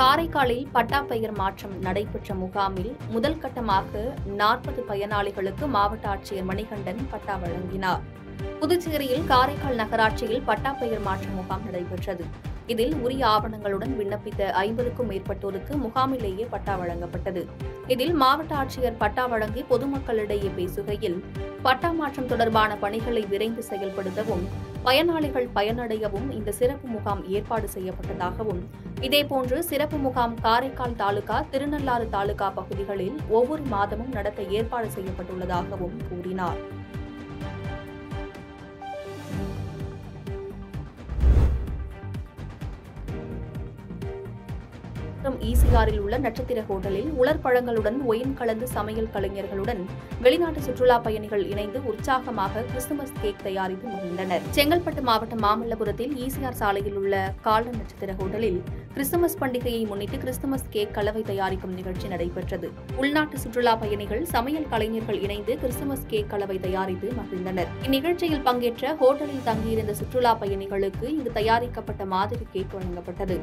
காரைக்காலில் பட்டா பெயர் மாற்றம் நடைபெற்ற முகாமில் முதல் கட்டமாக நாற்பது பயனாளிகளுக்கு மாவட்ட ஆட்சியர் மணிகண்டன் பட்டா வழங்கினார் புதுச்சேரியில் காரைக்கால் நகராட்சியில் பட்டா பெயர் மாற்ற முகாம் நடைபெற்றது இதில் உரிய ஆவணங்களுடன் விண்ணப்பித்த ஐம்பதுக்கும் மேற்பட்டோருக்கு முகாமிலேயே பட்டா வழங்கப்பட்டது இதில் மாவட்ட ஆட்சியர் பட்டா வழங்கி பொதுமக்களிடையே பேசுகையில் பட்டா மாற்றம் தொடர்பான பணிகளை விரைந்து செயல்படுத்தவும் பயனாளிகள் பயனடையவும் இந்த சிறப்பு முகாம் ஏற்பாடு செய்யப்பட்டதாகவும் இதேபோன்று சிறப்பு முகாம் காரைக்கால் தாலுகா திருநள்ளாறு தாலுகா பகுதிகளில் ஒவ்வொரு மாதமும் நடத்த ஏற்பாடு செய்யப்பட்டுள்ளதாகவும் கூறினார் மற்றும் ஈசிஆரில் உள்ள நட்சத்திர ஹோட்டலில் உலர் பழங்களுடன் ஒயின் கலந்து சமையல் கலைஞர்களுடன் வெளிநாட்டு சுற்றுலா பயணிகள் இணைந்து உற்சாகமாக கிறிஸ்துமஸ் கேக் தயாரித்து மகிழ்ந்தனர் செங்கல்பட்டு மாவட்டம் மாமல்லபுரத்தில் ஈசிஆர் சாலையில் உள்ள கால்டன் நட்சத்திர ஹோட்டலில் கிறிஸ்துமஸ் பண்டிகையை முன்னிட்டு கிறிஸ்துமஸ் கேக் கலவை தயாரிக்கும் நிகழ்ச்சி நடைபெற்றது உள்நாட்டு சுற்றுலா பயணிகள் சமையல் கலைஞர்கள் இணைந்து கிறிஸ்துமஸ் கேக் கலவை தயாரித்து மகிழ்ந்தனர் இந்நிகழ்ச்சியில் பங்கேற்ற ஹோட்டலில் தங்கியிருந்த சுற்றுலா பயணிகளுக்கு இங்கு தயாரிக்கப்பட்ட மாதிரி கேக் வழங்கப்பட்டது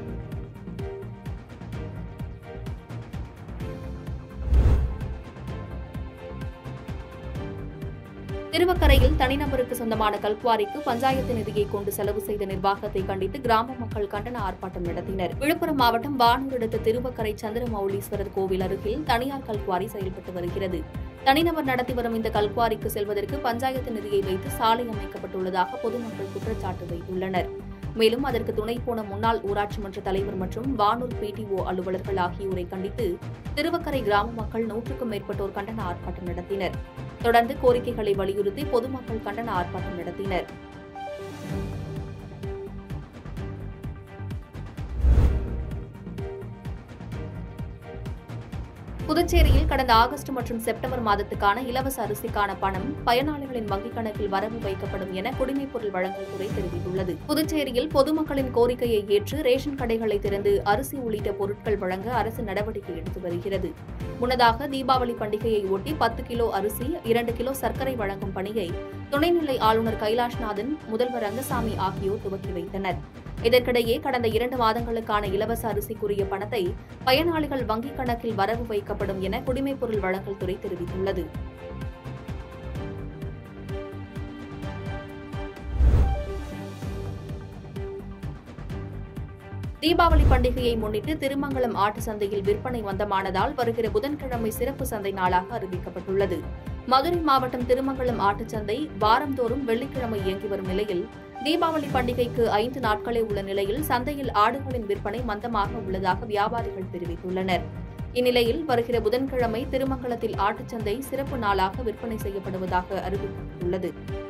திருவக்கரையில் தனிநபருக்கு சொந்தமான கல்குவாரிக்கு பஞ்சாயத்து நிதியை கொண்டு செலவு செய்த நிர்வாகத்தை கண்டித்து கிராம மக்கள் கண்டன ஆர்ப்பாட்டம் நடத்தினர் விழுப்புரம் மாவட்டம் வானூர் அடுத்த திருவக்கரை சந்திரமௌலீஸ்வரர் கோவில் அருகில் தனியார் கல்குவாரி செயல்பட்டு வருகிறது தனிநபர் நடத்தி வரும் இந்த கல்குவாரிக்கு செல்வதற்கு பஞ்சாயத்து நிதியை வைத்து சாலை அமைக்கப்பட்டுள்ளதாக பொதுமக்கள் குற்றச்சாட்டு வைத்துள்ளனர் மேலும் அதற்கு துணை போன முன்னாள் ஊராட்சி மன்ற தலைவர் மற்றும் வானூர் பிடிஓ அலுவலர்கள் ஆகியோரை கண்டித்து திருவக்கரை கிராம மக்கள் நூற்றுக்கும் மேற்பட்டோர் கண்டன ஆர்ப்பாட்டம் நடத்தினர் தொடர்ந்து கோரிக்கைகளை வலியுறுத்தி பொதுமக்கள் கண்டன ஆர்ப்பாட்டம் நடத்தினர் புதுச்சேரியில் கடந்த ஆகஸ்ட் மற்றும் செப்டம்பர் மாதத்துக்கான இலவச அரிசிக்கான பணம் பயனாளிகளின் வங்கிக் கணக்கில் வரவு வைக்கப்படும் என குடிமைப்பொருள் வழங்கல் துறை தெரிவித்துள்ளது புதுச்சேரியில் பொதுமக்களின் கோரிக்கையை ஏற்று ரேஷன் கடைகளை திறந்து அரிசி உள்ளிட்ட பொருட்கள் வழங்க அரசு நடவடிக்கை எடுத்து வருகிறது முன்னதாக தீபாவளி பண்டிகையை ஒட்டி பத்து கிலோ அரிசி இரண்டு கிலோ சர்க்கரை வழங்கும் பணியை துணைநிலை ஆளுநர் கைலாஷ்நாதன் முதல்வர் ரங்கசாமி ஆகியோர் துவக்கி வைத்தனர் இதற்கிடையே கடந்த இரண்டு மாதங்களுக்கான இலவச அரிசிக்குரிய பணத்தை பயனாளிகள் வங்கிக் கணக்கில் வரவு வைக்கப்படும் என குடிமைப்பொருள் வழங்கல் துறை தெரிவித்துள்ளது தீபாவளி பண்டிகையை முன்னிட்டு திருமங்கலம் ஆட்டு சந்தையில் விற்பனை மந்தமானதால் வருகிற புதன்கிழமை சிறப்பு சந்தை நாளாக அறிவிக்கப்பட்டுள்ளது மதுரை மாவட்டம் திருமங்கலம் ஆட்டுச்சந்தை வாரந்தோறும் வெள்ளிக்கிழமை இயங்கி வரும் நிலையில் தீபாவளி பண்டிகைக்கு ஐந்து நாட்களே உள்ள நிலையில் சந்தையில் ஆடுகளின் விற்பனை மந்தமாக உள்ளதாக வியாபாரிகள் தெரிவித்துள்ளனர் இந்நிலையில் வருகிற புதன்கிழமை திருமங்கலத்தில் ஆட்டுச்சந்தை சிறப்பு நாளாக விற்பனை செய்யப்படுவதாக அறிவிக்கப்பட்டுள்ளது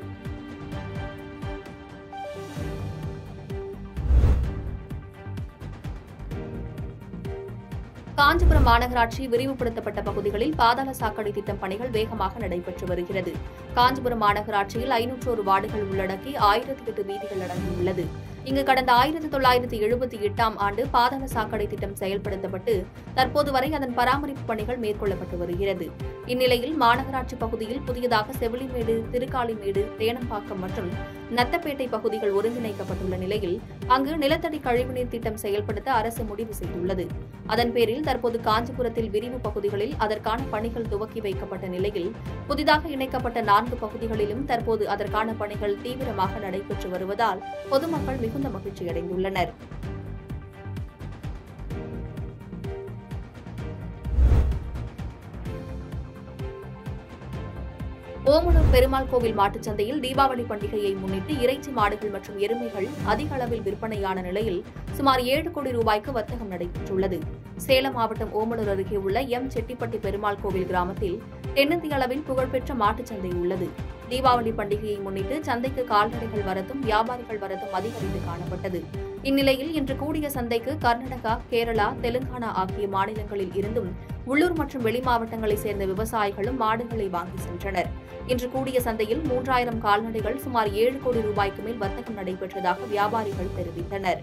காஞ்சிபுரம் மாநகராட்சி விரிவுபடுத்தப்பட்ட பகுதிகளில் பாதாள சாக்கடை திட்டம் பணிகள் வேகமாக நடைபெற்று வருகிறது காஞ்சிபுரம் மாநகராட்சியில் ஐநூற்றோரு வார்டுகள் உள்ளடக்கி ஆயிரத்தி எட்டு வீதிகள் அடங்கியுள்ளது இங்கு கடந்த ஆயிரத்தி தொள்ளாயிரத்தி எழுபத்தி எட்டாம் ஆண்டு பாதாள சாக்கடை திட்டம் செயல்படுத்தப்பட்டு தற்போது வரை அதன் பராமரிப்பு பணிகள் மேற்கொள்ளப்பட்டு வருகிறது இந்நிலையில் மாநகராட்சி பகுதியில் புதியதாக செவிலிமேடு திருக்காளிமேடு தேனம்பாக்கம் மற்றும் நத்தப்பேட்டை பகுதிகள் ஒருங்கிணைக்கப்பட்டுள்ள நிலையில் அங்கு நிலத்தடி கழிவுநீர் திட்டம் செயல்படுத்த அரசு முடிவு செய்துள்ளது அதன் பேரில் தற்போது காஞ்சிபுரத்தில் விரிவு பகுதிகளில் அதற்கான பணிகள் துவக்கி வைக்கப்பட்ட நிலையில் புதிதாக இணைக்கப்பட்ட நான்கு பகுதிகளிலும் தற்போது அதற்கான பணிகள் தீவிரமாக நடைபெற்று வருவதால் பொதுமக்கள் மிகுந்த மகிழ்ச்சியடைந்துள்ளனர் ஓமலூர் பெருமாள் கோவில் மாட்டுச் சந்தையில் தீபாவளி பண்டிகையை முன்னிட்டு இறைச்சி மாடுகள் மற்றும் எருமைகள் அதிக அளவில் விற்பனையான நிலையில் சுமார் ஏழு கோடி ரூபாய்க்கு வர்த்தகம் நடைபெற்றுள்ளது சேலம் மாவட்டம் ஓமலூர் அருகே உள்ள எம் செட்டிப்பட்டி பெருமாள் கோவில் கிராமத்தில் தென்னிந்திய அளவில் புகழ்பெற்ற மாட்டுச் சந்தை உள்ளது தீபாவளி பண்டிகையை முன்னிட்டு சந்தைக்கு கால்நடைகள் வரத்தும் வியாபாரிகள் வரத்தும் அதிகரித்து காணப்பட்டது இந்நிலையில் இன்று கூடிய சந்தைக்கு கர்நாடகா கேரளா தெலுங்கானா ஆகிய மாநிலங்களில் இருந்தும் உள்ளூர் மற்றும் வெளி மாவட்டங்களைச் சேர்ந்த விவசாயிகளும் மாடுகளை வாங்கி சென்றனர் இன்று கூடிய சந்தையில் மூன்றாயிரம் கால்நடைகள் சுமார் ஏழு கோடி ரூபாய்க்கு மேல் வர்த்தகம் நடைபெற்றதாக வியாபாரிகள் தெரிவித்தனர்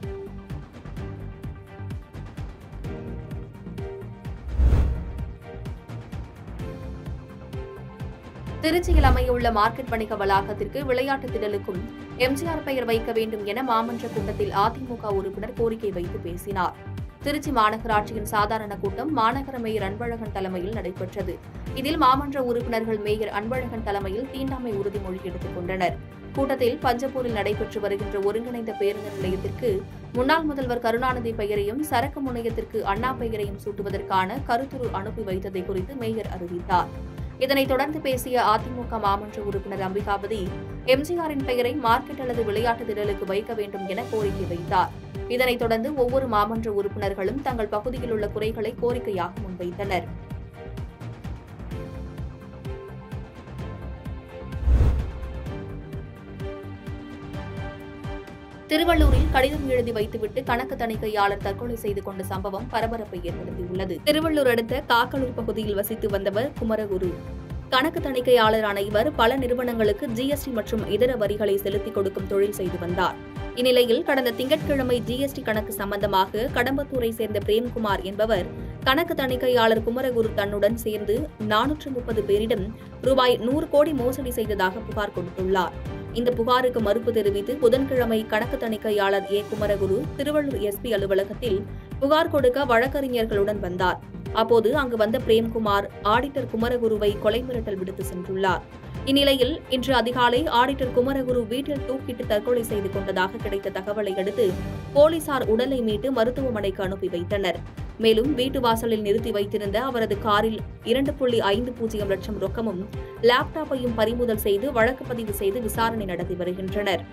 திருச்சியில் அமையவுள்ள மார்க்கெட் வணிக வளாகத்திற்கு விளையாட்டு திடலுக்கும் எம்ஜிஆர் பெயர் வைக்க வேண்டும் என மாமன்ற கூட்டத்தில் அதிமுக உறுப்பினர் கோரிக்கை வைத்து பேசினார் திருச்சி மாநகராட்சியின் சாதாரண கூட்டம் மாநகர மேயர் அன்பழகன் தலைமையில் நடைபெற்றது இதில் மாமன்ற உறுப்பினர்கள் மேயர் அன்பழகன் தலைமையில் தீண்டாமை உறுதிமொழி எடுத்துக் கொண்டனர் கூட்டத்தில் பஞ்சப்பூரில் நடைபெற்று வருகின்ற ஒருங்கிணைந்த பேருந்து நிலையத்திற்கு முன்னாள் முதல்வர் கருணாநிதி பெயரையும் சரக்கு முனையத்திற்கு அண்ணா பெயரையும் சூட்டுவதற்கான கருத்துரு அனுப்பி வைத்ததை குறித்து மேயர் அறிவித்தார் இதனைத் தொடர்ந்து பேசிய அதிமுக மாமன்ற உறுப்பினர் அம்பிகாபதி எம்ஜிஆரின் பெயரை மார்க்கெட் அல்லது விளையாட்டு திடலுக்கு வைக்க வேண்டும் என கோரிக்கை வைத்தார் இதனைத் தொடர்ந்து ஒவ்வொரு மாமன்ற உறுப்பினர்களும் தங்கள் பகுதியில் உள்ள குறைகளை கோரிக்கையாக முன்வைத்தனர் திருவள்ளூரில் கடிதம் எழுதி வைத்துவிட்டு கணக்கு தணிக்கையாளர் தற்கொலை செய்து கொண்ட சம்பவம் பரபரப்பை ஏற்படுத்தியுள்ளது திருவள்ளூர் அடுத்த காக்கலூர் பகுதியில் வசித்து வந்தவர் குமரகுரு கணக்கு தணிக்கையாளரான இவர் பல நிறுவனங்களுக்கு ஜிஎஸ்டி மற்றும் இதர வரிகளை செலுத்திக் கொடுக்கும் தொழில் செய்து வந்தார் இந்நிலையில் கடந்த திங்கட்கிழமை ஜிஎஸ்டி கணக்கு சம்பந்தமாக கடம்பத்தூரை சேர்ந்த பிரேம்குமார் என்பவர் கணக்கு தணிக்கையாளர் குமரகுரு தன்னுடன் சேர்ந்து நானூற்று முப்பது பேரிடம் ரூபாய் நூறு கோடி மோசடி செய்ததாக புகார் கொடுத்துள்ளார் இந்த புகாருக்கு மறுப்பு தெரிவித்து புதன்கிழமை கணக்கு தணிக்கையாளர் ஏ குமரகுரு திருவள்ளூர் எஸ்பி அலுவலகத்தில் புகார் கொடுக்க வழக்கறிஞர்களுடன் வந்தார் அப்போது அங்கு வந்த பிரேம்குமார் ஆடிட்டர் குமரகுருவை கொலை மிரட்டல் விடுத்து சென்றுள்ளார் இந்நிலையில் இன்று அதிகாலை ஆடிட்டர் குமரகுரு வீட்டில் தூக்கிட்டு தற்கொலை செய்து கொண்டதாக கிடைத்த தகவலை அடுத்து போலீசார் உடலை மீட்டு மருத்துவமனைக்கு அனுப்பி வைத்தனர் மேலும் வீட்டு வாசலில் நிறுத்தி வைத்திருந்த அவரது காரில் இரண்டு புள்ளி ஐந்து பூஜ்ஜியம் லட்சம் ரொக்கமும் லேப்டாப்பையும் பறிமுதல் செய்து வழக்கு பதிவு செய்து விசாரணை நடத்தி வருகின்றனர்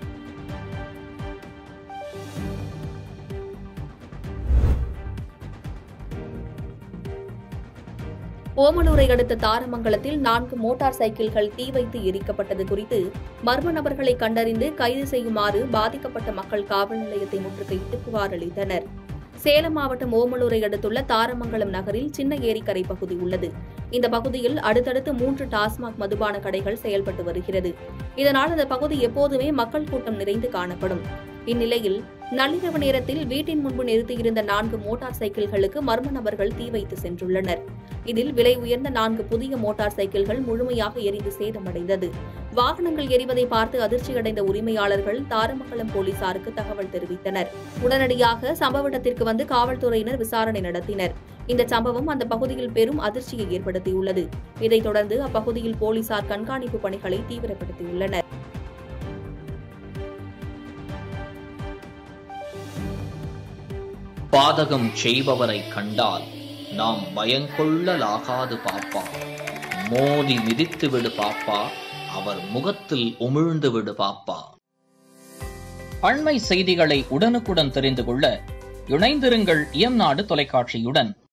ஓமலூரை அடுத்த தாரமங்கலத்தில் நான்கு மோட்டார் சைக்கிள்கள் தீ வைத்து எரிக்கப்பட்டது குறித்து மர்ம நபர்களை கண்டறிந்து கைது செய்யுமாறு பாதிக்கப்பட்ட மக்கள் காவல் நிலையத்தை முற்றுகையிட்டு புகார் அளித்தனர் சேலம் மாவட்டம் ஓமலூரை அடுத்துள்ள தாரமங்கலம் நகரில் சின்ன ஏரிக்கரை பகுதி உள்ளது இந்த பகுதியில் அடுத்தடுத்து மூன்று டாஸ்மாக் மதுபான கடைகள் செயல்பட்டு வருகிறது இதனால் அந்த பகுதி எப்போதுமே மக்கள் கூட்டம் நிறைந்து காணப்படும் இந்நிலையில் நள்ளிரவு நேரத்தில் வீட்டின் முன்பு நிறுத்தியிருந்த நான்கு மோட்டார் சைக்கிள்களுக்கு மர்ம நபர்கள் தீ வைத்து சென்றுள்ளனர் இதில் விலை உயர்ந்த நான்கு புதிய மோட்டார் சைக்கிள்கள் முழுமையாக எரிந்து சேதமடைந்தது வாகனங்கள் எரிவதை பார்த்து அதிர்ச்சியடைந்த உரிமையாளர்கள் தாரமங்கலம் போலீசாருக்கு தகவல் தெரிவித்தனர் உடனடியாக சம்பவ இடத்திற்கு வந்து காவல்துறையினர் விசாரணை நடத்தினர் இந்த சம்பவம் அந்த பகுதியில் பெரும் அதிர்ச்சியை ஏற்படுத்தியுள்ளது இதைத் தொடர்ந்து அப்பகுதியில் போலீசார் கண்காணிப்பு பணிகளை தீவிரப்படுத்தியுள்ளனர் பாதகம் செய்பவரை கண்டால் நாம் பயங்கொள்ளலாகாது பாப்பா மோதி மிதித்து விடு பாப்பா அவர் முகத்தில் உமிழ்ந்து விடு பாப்பா அண்மை செய்திகளை உடனுக்குடன் தெரிந்து கொள்ள இணைந்திருங்கள் இயம்நாடு தொலைக்காட்சியுடன்